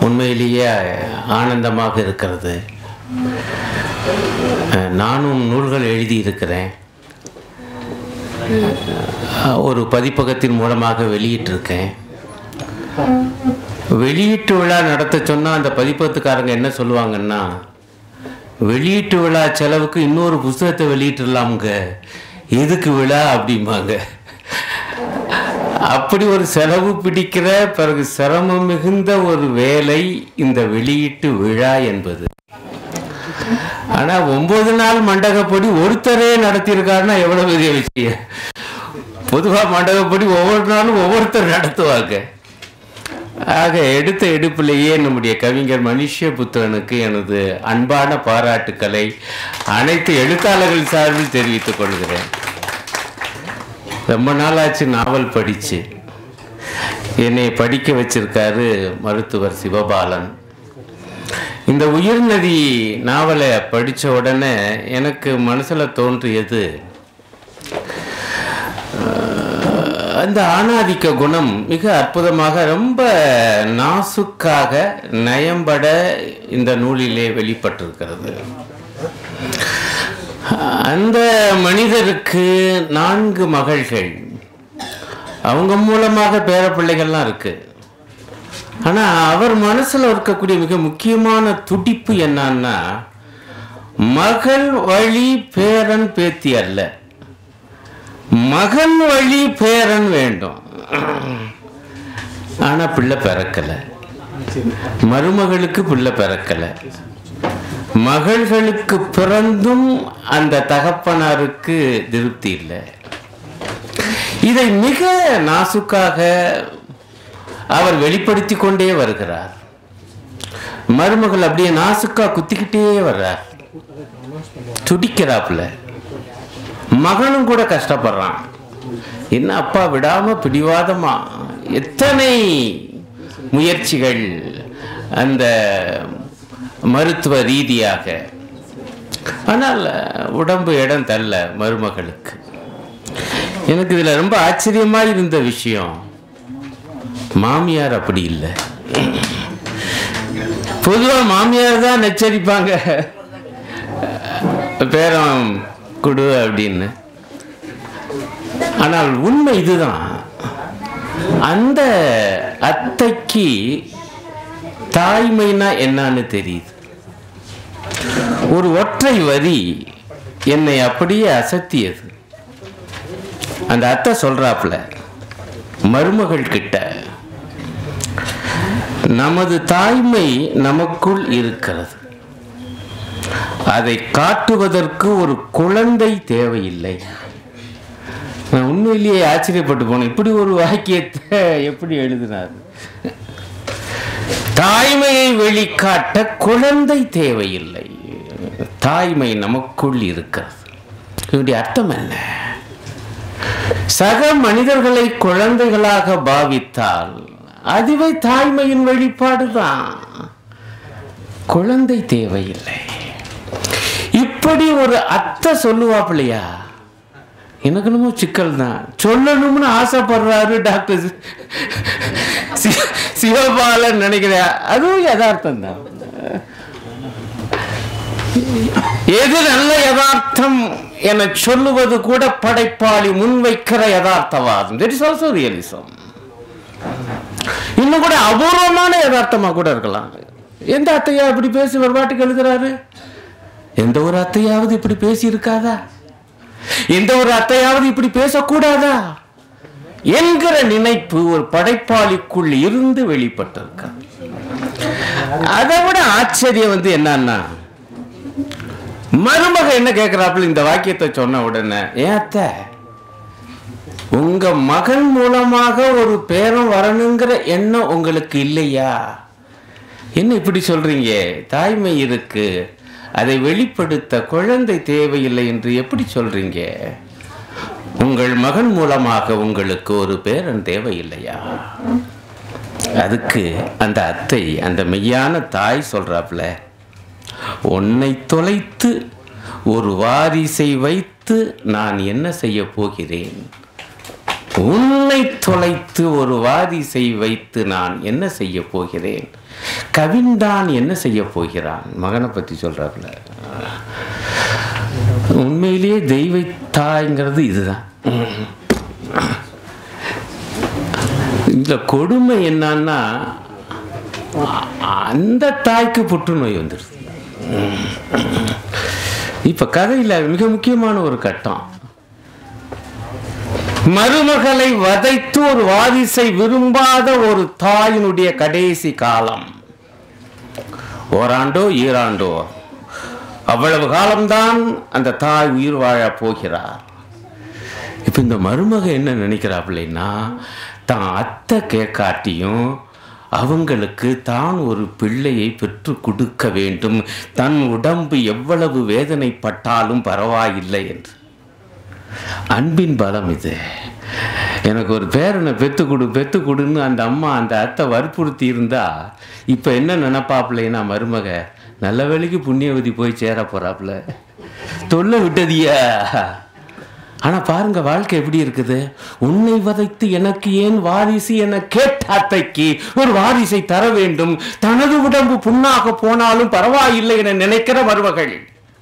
உண்மையிலேயே ஆனந்தமாக இருக்கிறது அஹ், நானும் நூல்கள் எழுதியிருக்கிறேன் அஹ், ஒரு பதிப்பகத்தின் மூலமாக வெளியிட்டிருக்கேன் வெளியீட்டு விழா நடத்த சொன்னால் அந்த பதிப்பகத்துக்காரங்க என்ன சொல்லுவாங்கன்னா வெளியீட்டு விழா செலவுக்கு இன்னொரு புஸ்தகத்தை வெளியிட்டுலாமுங்க எதுக்கு விழா அப்படிம்பாங்க அப்படி ஒரு செலவு பிடிக்கிற பிறகு சிரமம் மிகுந்த ஒரு வேலை இந்த வெளியீட்டு விழா என்பது ஆனா ஒன்பது நாள் மண்டகப்படி ஒருத்தரே நடத்தியிருக்காருன்னா எவ்வளவு பெரிய விஷயம் பொதுவா மண்டகப்படி ஒவ்வொரு நாளும் ஒவ்வொருத்தர் நடத்துவாங்க ஆக எடுத்த எடுப்பிலேயே நம்முடைய கவிஞர் மனுஷ்ய புத்திரனுக்கு எனது அன்பான பாராட்டுக்களை அனைத்து எழுத்தாளர்கள் சார்பில் தெரிவித்துக் கொள்கிறேன் ரொம்ப நாளாச்சு நாவல் படிச்சு என்னை படிக்க வச்சிருக்காரு மருத்துவர் சிவபாலன் இந்த உயிர்நதி நாவலை படித்த உடனே எனக்கு மனசில் தோன்றியது அந்த ஆணாதிக்க குணம் மிக அற்புதமாக ரொம்ப நாசுக்காக நயம்பட இந்த நூலிலே வெளிப்பட்டிருக்கிறது அந்த மனிதருக்கு நான்கு மகள்கள் அவங்க மூலமாக பேரப்பிள்ளைகள்லாம் இருக்கு ஆனா அவர் மனசுல இருக்கக்கூடிய மிக முக்கியமான துடிப்பு என்னன்னா மகள் வழி பேரன் பேத்தி அல்ல மகன் வழி பேரன் வேண்டும் ஆனா பிள்ளை பிறக்கல மருமகளுக்கு பிள்ளை பிறக்கல மகள்களுக்கு பிறந்தும் அந்த தகப்பனாருக்கு திருப்தி இல்லை இதை மிக நாசுக்காக அவர் வெளிப்படுத்தி கொண்டே வருகிறார் மருமகள் அப்படியே நாசுக்கா குத்திக்கிட்டே வர்றார் துடிக்கிறாப்புல மகனும் கூட கஷ்டப்படுறான் என்ன அப்பா விடாம பிடிவாதமா எத்தனை முயற்சிகள் அந்த மருத்துவ ரீதியாக ஆனால் உடம்பு இடம் தள்ள மருமகளுக்கு எனக்கு இதுல ரொம்ப ஆச்சரியமா இருந்த விஷயம் மாமியார் அப்படி இல்லை பொதுவா மாமியார் தான் நச்சரிப்பாங்க பேரம் கொடு அப்படின்னு ஆனால் உண்மை இதுதான் அந்த அத்தைக்கு தாய்மைனா என்னன்னு தெரியுது ஒரு ஒற்றை வரி என்னை அப்படியே அசத்தியது அந்த அத்தை சொல்றாப்புல மருமகள் கிட்ட நமது தாய்மை நமக்குள் இருக்கிறது அதை காட்டுவதற்கு ஒரு குழந்தை தேவையில்லை நான் உண்மையிலேயே ஆச்சரியப்பட்டு போனேன் இப்படி ஒரு வாக்கியத்தை எப்படி எழுதினார் தாய்மையை வெளிக்காட்ட குழந்தை தேவையில்லை தாய்மை நமக்குள் இருக்கிறது இதனுடைய அர்த்தம் என்ன சக மனிதர்களை குழந்தைகளாக பாவித்தால் அதுவே தாய்மையின் வெளிப்பாடுதான் குழந்தை தேவையில்லை இப்படி ஒரு அத்தை சொல்லுவாப்பிள்ளையா எனக்கு என்னமோ சிக்கல் தான் சொல்லணும்னு ஆசைப்படுறாரு டாக்டர் சி- சிவபாலன் நினைக்கிறேன் அதுவும் யதார்த்தம் தான் எது நல்ல யதார்த்தம் என சொல்லுவது கூட படைப்பாளி முன்வைக்கிற யதார்த்தவாதம் தட் இஸ் ஆல்சோ ரியலிசம் இன்னும் கூட அபூர்வமான யதார்த்தமா கூட இருக்கலாம் எந்த அத்தையா இப்படி பேசி ஒரு பாட்டுக்கு எழுதுறாரு எந்த ஒரு அத்தையாவது இப்படி பேசி இருக்காதா எந்த ஒரு அத்தையாவது இப்படி பேசக்கூடாதா என்கிற நினைப்பு ஒரு படைப்பாளிக்குள் இருந்து வெளிப்பட்டிருக்க அதை விட ஆச்சரியம் வந்து என்னன்னா மருமக என்ன கேட்கிறாப்புல இந்த வாக்கியத்தை சொன்ன உடனே ஏன் அத்தை உங்க மகன் மூலமாக ஒரு பேரம் வரணுங்கிற எண்ணம் உங்களுக்கு இல்லையா என்ன இப்படி சொல்றீங்க தாய்மை இருக்கு அதை வெளிப்படுத்த குழந்தை தேவையில்லை என்று எப்படி சொல்றீங்க உங்கள் மகன் மூலமாக உங்களுக்கு ஒரு பேரன் தேவையில்லையா அதுக்கு அந்த அத்தை அந்த மெய்யான தாய் சொல்றாப்புல உன்னை தொலைத்து ஒரு வாரிசை வைத்து நான் என்ன செய்ய போகிறேன் உன்னை தொலைத்து ஒரு வாரிசை வைத்து நான் என்ன செய்ய போகிறேன் கவின்தான் என்ன செய்ய போகிறான் மகனை பற்றி சொல்றாப்புல உண்மையிலேயே தெய்வ தாய்ங்கிறது இதுதான் இந்த கொடுமை என்னன்னா அ- அந்த தாய்க்கு புற்றுநோய் வந்துடுது இப்ப கதையில மிக முக்கியமான ஒரு கட்டம் மருமகளை வதைத்து ஒரு வாரிசை விரும்பாத ஒரு தாயினுடைய கடைசி காலம் ஓராண்டோ ஈராண்டோ அவ்வளவு காலம்தான் அந்த தாய் உயிர் வாழப் போகிறார் இப்போ இந்த மருமக என்ன நினைக்கிறாப்பிள்ளைன்னா தான் அத்தை கேட்காட்டியும் அவங்களுக்கு தான் ஒரு பிள்ளையை பெற்று கொடுக்க வேண்டும் தன் உடம்பு எவ்வளவு வேதனைப்பட்டாலும் பரவாயில்லை என்று அன்பின் பலம் இது எனக்கு ஒரு பேரனை பெத்து கொடு பெத்து கொடுன்னு அந்த அம்மா அந்த அத்தை வற்புறுத்தி இருந்தா இப்போ என்ன நினைப்பாப்புலைன்னா மருமக நல்ல வேலைக்கு புண்ணியவதி போய் சேர போறாப்புல தொல்லை விட்டதியா ஆனா பாருங்க வாழ்க்கை எப்படி இருக்குது உன்னை வதைத்து எனக்கு ஏன் வாரிசு என கேட்ட அத்தைக்கு ஒரு வாரிசை தர வேண்டும் தனது உடம்பு புண்ணாக போனாலும் பரவாயில்லை என நினைக்கிற மருமகள்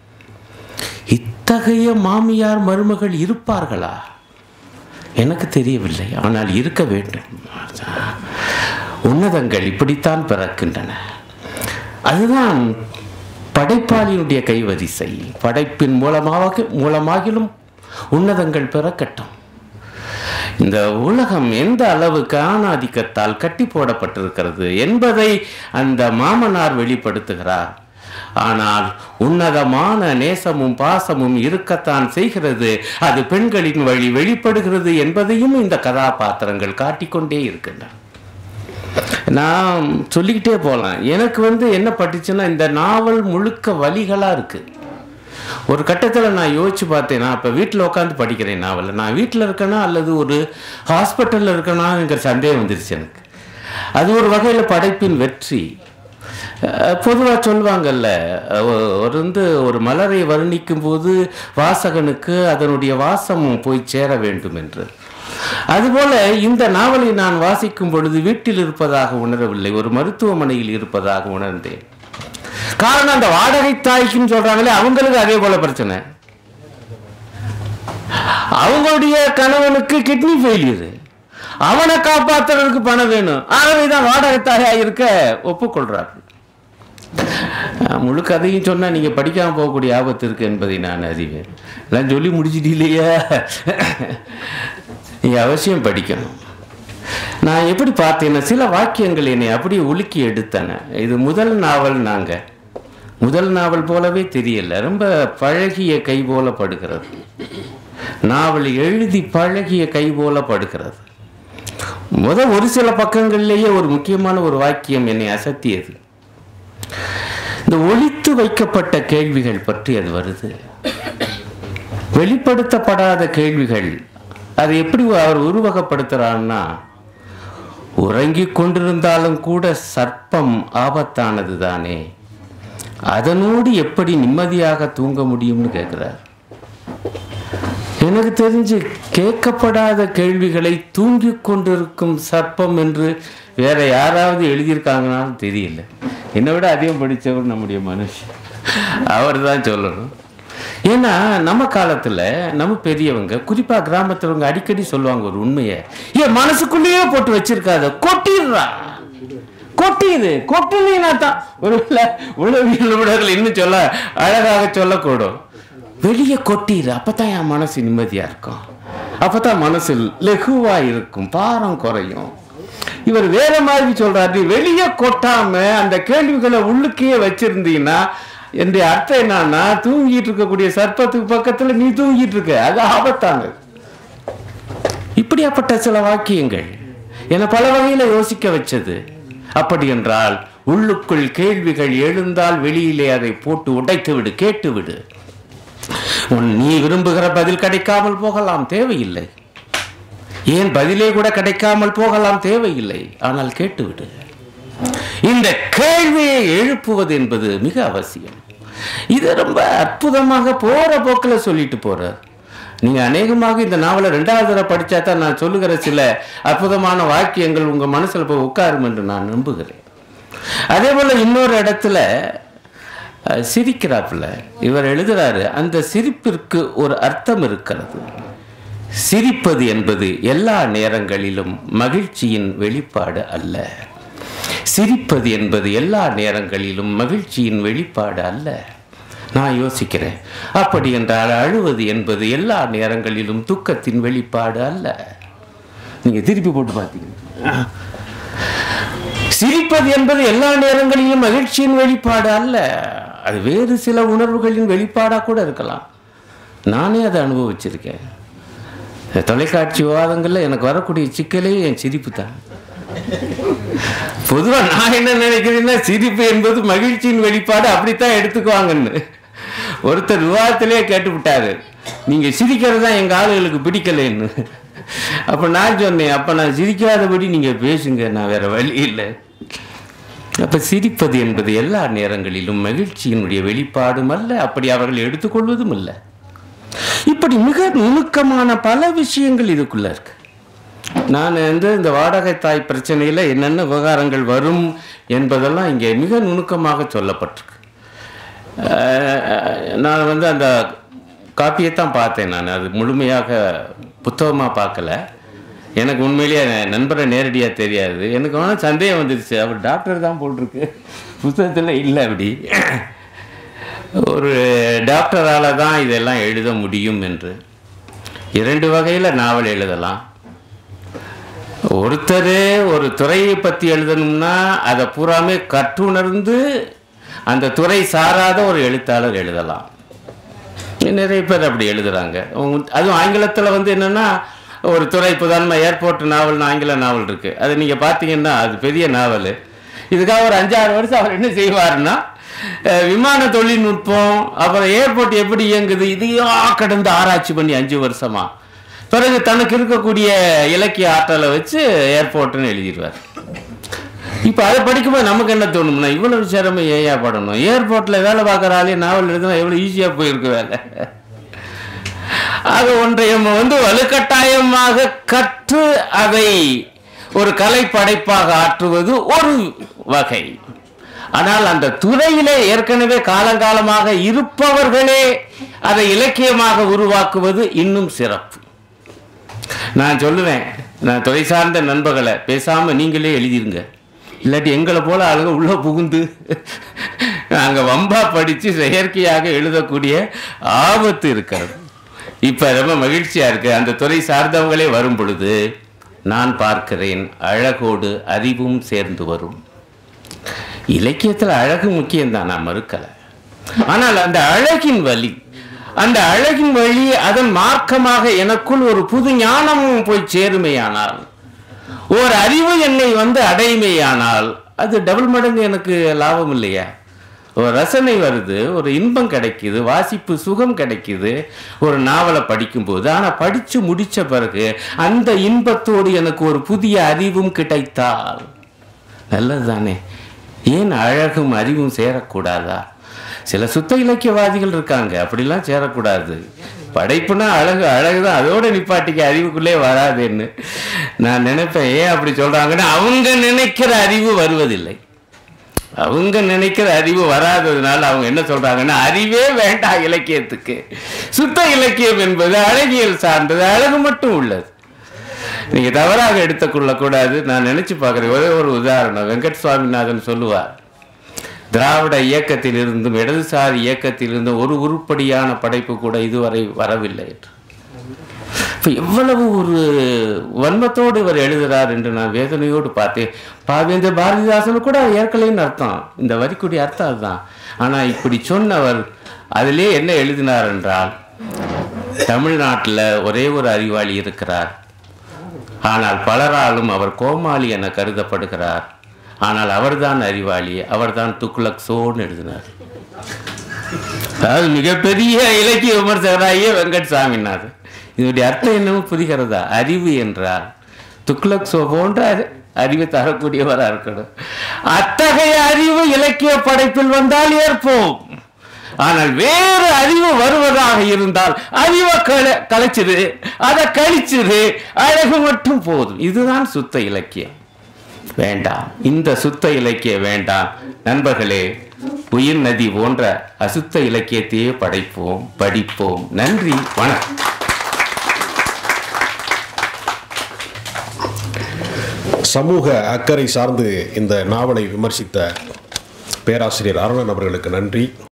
இத்தகைய மாமியார் மருமகள் இருப்பார்களா எனக்கு தெரியவில்லை ஆனால் இருக்க வேண்டும் உன்னதங்கள் இப்படித்தான் பிறக்கின்றன அதுதான் படைப்பாளியினுடைய கைவரிசை படைப்பின் மூலமாக மூலமாகிலும் உன்னதங்கள் பிறக்கட்டும் இந்த உலகம் எந்த அளவுக்கு ஆணாதிக்கத்தால் கட்டி போடப்பட்டிருக்கிறது என்பதை அந்த மாமனார் வெளிப்படுத்துகிறார் ஆனால் உன்னதமான நேசமும் பாசமும் இருக்கத்தான் செய்கிறது அது பெண்களின் வழி வெளிப்படுகிறது என்பதையும் இந்த கதாபாத்திரங்கள் காட்டிக்கொண்டே இருக்கின்றன நான் சொல்லிக்கிட்டே போகலாம் எனக்கு வந்து என்ன பட்டுச்சுன்னா இந்த நாவல் முழுக்க வழிகளாக இருக்கு ஒரு கட்டத்தில் நான் யோசிச்சு பார்த்தேன் நான் இப்போ வீட்டில் உட்காந்து படிக்கிறேன் நாவலை நான் வீட்டில் இருக்கேனா அல்லது ஒரு ஹாஸ்பிட்டலில் இருக்கேனாங்கிற சந்தேகம் வந்துருச்சு எனக்கு அது ஒரு வகையில் படைப்பின் வெற்றி பொதுவாக சொல்லுவாங்கல்ல ஒ- ஒரு வந்து ஒரு மலரை வர்ணிக்கும் போது வாசகனுக்கு அதனுடைய வாசமும் போய் சேர வேண்டும் என்று அதுபோல இந்த நாவலை நான் வாசிக்கும் பொழுது வீட்டில் இருப்பதாக உணரவில்லை ஒரு மருத்துவமனையில் இருப்பதாக உணர்ந்தேன் காரணம் அந்த வாடகை தாய்க்குன்னு சொல்றாங்களே அவங்களுக்கு அதே போல பிரச்சனை அவங்களுடைய கணவனுக்கு கிட்னி ஃபெயிலியர் அவனை காப்பாத்துறதுக்கு பணம் வேணும் ஆகவே தான் வாடகை தாயா இருக்க ஒப்புக்கொள்றார் அஹ் முழு கதையும் சொன்னா நீங்க படிக்காம போகக்கூடிய ஆபத்து இருக்கு என்பதை நான் அறிவேன் எல்லாம் சொல்லி முடிச்சிட்டீங்களா நீங்க அவசியம் படிக்கணும் நான் எப்படி பார்த்தேன்னா சில வாக்கியங்கள் என்னை அப்படியே உலுக்கி எடுத்தன இது முதல் நாவல் நாங்க முதல் நாவல் போலவே தெரியல ரொம்ப பழகிய கை போல படுகிறது நாவல் எழுதி பழகிய கை போல படுகிறது முத ஒரு சில பக்கங்கள்லேயே ஒரு முக்கியமான ஒரு வாக்கியம் என்னை அசத்தியது இந்த ஒளித்து வைக்கப்பட்ட கேள்விகள் பற்றி அது வருது வெளிப்படுத்தப்படாத கேள்விகள் அதை எப்படி அவர் உருவகப்படுத்துறான்னா உறங்கிக் கொண்டிருந்தாலும் கூட சர்ப்பம் ஆபத்தானது தானே அதனோடு எப்படி நிம்மதியாக தூங்க முடியும்னு கேட்கிறார் எனக்கு தெரிஞ்சு கேட்கப்படாத கேள்விகளை தூங்கிக் கொண்டிருக்கும் சர்ப்பம் என்று வேற யாராவது எழுதியிருக்காங்கன்னாலும் தெரியல என்னை விட அதிகம் படித்தவர் நம்முடைய மனுஷன் அவர் தான் சொல்லணும் ஏன்னா நம்ம காலத்துல நம்ம பெரியவங்க குறிப்பா கிராமத்துலவங்க அடிக்கடி சொல்லுவாங்க ஒரு உண்மையை ஏன் மனசுக்குள்ளேயே போட்டு வச்சிருக்காத கொட்டிடுறா கொட்டிது கொட்டுனா தான் ஒரு உளவியல் நிபுணர்கள் இன்னும் சொல்ல அழகாக சொல்லக்கூடும் வெளியே கொட்டிடு அப்பதான் என் மனசு நிம்மதியா இருக்கும் அப்பதான் மனசு லெகுவா இருக்கும் பாரம் குறையும் இவர் வேற மாதிரி சொல்றாரு நீ வெளியே கொட்டாம அந்த கேள்விகளை உள்ளுக்கே வச்சிருந்தீங்கன்னா என்னுடைய அர்த்தம் என்னன்னா தூங்கிட்டு இருக்கக்கூடிய சர்ப்பத்துக்கு பக்கத்துல நீ தூங்கிட்டு இருக்க அது ஆபத்தானது இப்படியாப்பட்ட சில வாக்கியங்கள் என பல வகையில யோசிக்க வச்சது அப்படி என்றால் உள்ளுக்குள் கேள்விகள் எழுந்தால் வெளியிலே அதை போட்டு உடைத்து விடு கேட்டு விடு உன் நீ விரும்புகிற பதில் கிடைக்காமல் போகலாம் தேவையில்லை ஏன் பதிலே கூட கிடைக்காமல் போகலாம் தேவையில்லை ஆனால் கேட்டுவிடு இந்த கேள்வியை எழுப்புவது என்பது மிக அவசியம் இது ரொம்ப அற்புதமாக போற போக்கில் சொல்லிட்டு போறார் நீங்க அநேகமாக இந்த நாவலை ரெண்டாவது தடவை படிச்சா தான் நான் சொல்லுகிற சில அற்புதமான வாக்கியங்கள் உங்க மனசுல போய் உட்காரும் என்று நான் நம்புகிறேன் அதே போல இன்னொரு இடத்துல அஹ், சிரிக்கிறாப்புல இவர் எழுதுறாரு அந்த சிரிப்பிற்கு ஒரு அர்த்தம் இருக்கிறது சிரிப்பது என்பது எல்லா நேரங்களிலும் மகிழ்ச்சியின் வெளிப்பாடு அல்ல சிரிப்பது என்பது எல்லா நேரங்களிலும் மகிழ்ச்சியின் வெளிப்பாடு அல்ல நான் யோசிக்கிறேன் அப்படி என்றால் அழுவது என்பது எல்லா நேரங்களிலும் துக்கத்தின் வெளிப்பாடு அல்ல நீங்க திருப்பி போட்டு பார்த்தீங்க சிரிப்பது என்பது எல்லா நேரங்களிலும் மகிழ்ச்சியின் வெளிப்பாடு அல்ல அது வேறு சில உணர்வுகளின் வெளிப்பாடாக கூட இருக்கலாம் நானே அதை அனுபவிச்சிருக்கேன் இந்த தொலைக்காட்சி விவாதங்களில் எனக்கு வரக்கூடிய சிக்கலே என் சிரிப்பு தான் பொதுவாக நான் என்ன நினைக்கிறேன்னா சிரிப்பு என்பது மகிழ்ச்சியின் வெளிப்பாடு அப்படித்தான் எடுத்துக்குவாங்கன்னு ஒருத்தர் விவாதத்திலே கேட்டு விட்டாரு நீங்கள் சிரிக்கிறது தான் எங்கள் ஆளுகளுக்கு பிடிக்கலைன்னு அப்போ நான் சொன்னேன் அப்போ நான் சிரிக்காதபடி நீங்கள் பேசுங்க நான் வேற வழி இல்லை அப்ப சிரிப்பது என்பது எல்லா நேரங்களிலும் மகிழ்ச்சியினுடைய வெளிப்பாடும் அல்ல அப்படி அவர்கள் எடுத்துக்கொள்வதும் இல்லை இப்படி மிக நுணுக்கமான பல விஷயங்கள் இதுக்குள்ள இருக்கு நான் வந்து இந்த வாடகை தாய் பிரச்சனையில் என்னென்ன விவகாரங்கள் வரும் என்பதெல்லாம் இங்கே மிக நுணுக்கமாக சொல்லப்பட்டிருக்கு அஹ், நான் வந்து அந்த காப்பியை தான் பார்த்தேன் நான் அது முழுமையாக புத்தகமாக பார்க்கல எனக்கு உண்மையிலேயே என் நண்பரை நேரடியாக தெரியாது எனக்கு வேணால் சந்தேகம் வந்துருச்சு அவர் டாக்டர் தான் போட்டிருக்கு புத்தகத்தில் இல்லை அப்படி ஒரு டாக்டரால் தான் இதெல்லாம் எழுத முடியும் என்று இரண்டு வகையில் நாவல் எழுதலாம் ஒருத்தரே ஒரு துறையை பற்றி எழுதணும்னா அதை பூராமே கற்றுணர்ந்து அந்த துறை சாராத ஒரு எழுத்தாளர் எழுதலாம் நிறைய பேர் அப்படி எழுதுறாங்க உங்க- அதுவும் ஆங்கிலத்தில் வந்து என்னன்னா ஒரு துறை உதாரணமாக ஏர்போர்ட் நாவல்னு ஆங்கில நாவல் இருக்கு அது நீங்கள் பார்த்தீங்கன்னா அது பெரிய நாவல் இதுக்காக ஒரு அஞ்சாறு வருஷம் அவர் என்ன செய்வாருன்னா அஹ், விமான தொழில்நுட்பம் அப்புறம் ஏர்போர்ட் எப்படி இயங்குது இதையும் கடந்து ஆராய்ச்சி பண்ணி அஞ்சு வருஷமா பிறகு தனக்கு இருக்கக்கூடிய இலக்கிய ஆற்றலை வச்சு ஏர்போர்ட்னு எழுதிடுவார் இப்போ அதை படிக்கும்போது நமக்கு என்ன தோணும்னா இவ்வளவு சிரமம் ஏயா படணும் ஏர்போர்ட்டில் வேலை பார்க்குற ஆளே நாவல் எழுதுனா எவ்வளோ ஈஸியாக போயிருக்கு வேலை ஆக ஒன்றை நம்ம வந்து வலுக்கட்டாயமாக கற்று அதை ஒரு கலை படைப்பாக ஆற்றுவது ஒரு வகை ஆனால் அந்த துறையிலே ஏற்கனவே காலங்காலமாக இருப்பவர்களே அதை இலக்கியமாக உருவாக்குவது இன்னும் சிறப்பு நான் சொல்லுவேன் நான் துறை சார்ந்த நண்பர்களை பேசாம நீங்களே எழுதிருங்க இல்லாட்டி எங்களை போல ஆளுங்க உள்ள புகுந்து அங்க வம்பா படிச்சு செயற்கையாக எழுதக்கூடிய ஆபத்து இருக்கிறது இப்ப ரொம்ப மகிழ்ச்சியா இருக்கு அந்த துறை சார்ந்தவங்களே வரும் பொழுது நான் பார்க்கிறேன் அழகோடு அறிவும் சேர்ந்து வரும் இலக்கியத்துல அழகு முக்கியம்தான் நான் மறுக்கலை ஆனால் அந்த அழகின் வழி அந்த அழகின் வழி அதன் மார்க்கமாக எனக்குள் ஒரு புது ஞானமும் போய் சேருமையானால் ஒரு அறிவு என்னை வந்து அடையுமையானால் அது டபுள் மடங்கு எனக்கு லாபம் இல்லையா ஒரு ரசனை வருது ஒரு இன்பம் கிடைக்குது வாசிப்பு சுகம் கிடைக்குது ஒரு நாவலை படிக்கும்போது ஆனால் படித்து முடித்த பிறகு அந்த இன்பத்தோடு எனக்கு ஒரு புதிய அறிவும் கிடைத்தால் நல்லது தானே ஏன் அழகும் அறிவும் சேரக்கூடாதா சில சுத்த இலக்கியவாதிகள் இருக்காங்க அப்படிலாம் சேரக்கூடாது படைப்புனா அழகு அழகு தான் அதோட நிப்பாட்டிக்க அறிவுக்குள்ளே வராதுன்னு நான் நினைப்பேன் ஏன் அப்படி சொல்றாங்கன்னா அவங்க நினைக்கிற அறிவு வருவதில்லை அவங்க நினைக்கிற அறிவு வராததுனால அவங்க என்ன சொல்றாங்கன்னா அறிவே வேண்டாம் இலக்கியத்துக்கு சுத்த இலக்கியம் என்பது அழகியல் சார்ந்தது அழகு மட்டும் உள்ளது நீங்க தவறாக எடுத்துக்கொள்ள கூடாது நான் நினைச்சு பார்க்கிறேன் ஒரே ஒரு உதாரணம் வெங்கட் சுவாமிநாதன் சொல்லுவார் திராவிட இயக்கத்திலிருந்தும் இடதுசாரி இயக்கத்திலிருந்தும் ஒரு உருப்படியான படைப்பு கூட இதுவரை வரவில்லை என்று இப்போ எவ்வளவு ஒரு வன்மத்தோடு இவர் எழுதுகிறார் என்று நான் வேதனையோடு பார்த்தேன் பாவேந்தர் பாரதிதாசன் கூட ஏற்கலைன்னு அர்த்தம் இந்த வரிக்குடைய அர்த்தம் அதுதான் ஆனால் இப்படி சொன்னவர் அதிலே என்ன எழுதினார் என்றால் தமிழ்நாட்டில் ஒரே ஒரு அறிவாளி இருக்கிறார் ஆனால் பலராலும் அவர் கோமாளி என கருதப்படுகிறார் ஆனால் அவர்தான் அறிவாளி அவர்தான் துக்ளக் சோன்னு எழுதினார் அதாவது மிகப்பெரிய இலக்கிய விமர்சகராகிய வெங்கட் சாமிநாதன் இதனுடைய அர்த்தம் என்னமோ புரிகிறதா அறிவு என்றால் துக்ளக் சோ போன்ற அறி- அறிவு தரக்கூடியவராக இருக்கணும் அத்தகைய அறிவு இலக்கிய படைப்பில் வந்தால் ஏற்போம் ஆனால் வேறு அறிவு வருவதாக இருந்தால் அறிவை கல கலைச்சிரு அதை கழிச்சிரு அழகு மட்டும் போதும் இதுதான் சுத்த இலக்கியம் வேண்டாம் இந்த சுத்த இலக்கியம் வேண்டாம் நண்பர்களே உயிர் நதி போன்ற அசுத்த இலக்கியத்தையே படைப்போம் படிப்போம் நன்றி வணக்கம் சமூக அக்கறை சார்ந்து இந்த நாவலை விமர்சித்த பேராசிரியர் அருணன் அவர்களுக்கு நன்றி